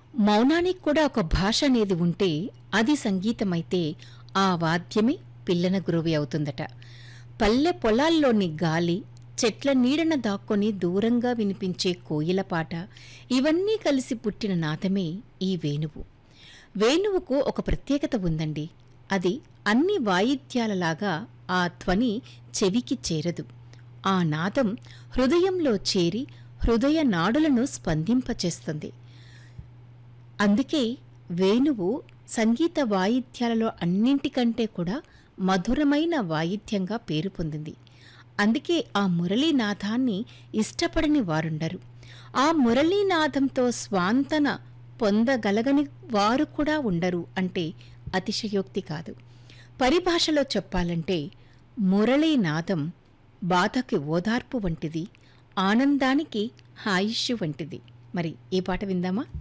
మౌనానికి కూడా ఒక భాష అనేది ఉంటే అది సంగీతమైతే ఆ వాద్యమే పిల్లన గురువి అవుతుందట పల్లె పొలాల్లోని గాలి చెట్ల నీడన దాక్కొని దూరంగా వినిపించే కోయిల పాట ఇవన్నీ కలిసి పుట్టిన నాదమే ఈ వేణువు వేణువుకు ఒక ప్రత్యేకత ఉందండి అది అన్ని వాయిద్యాలలాగా ఆ ధ్వని చెవికి చేరదు ఆ నాదం హృదయంలో చేరి హృదయ నాడులను స్పందింపచేస్తుంది అందుకే వేణువు సంగీత వాయిద్యాలలో అన్నింటికంటే కూడా మధురమైన వాయిద్యంగా పేరు పొందింది అందుకే ఆ మురళీనాథాన్ని ఇష్టపడని వారుండరు ఆ మురళీనాథంతో స్వాంతన పొందగలగని వారు కూడా ఉండరు అంటే అతిశయోక్తి కాదు పరిభాషలో చెప్పాలంటే మురళీనాదం బాధకి ఓదార్పు వంటిది ఆనందానికి ఆయుష్షు వంటిది మరి ఈ పాట విందామా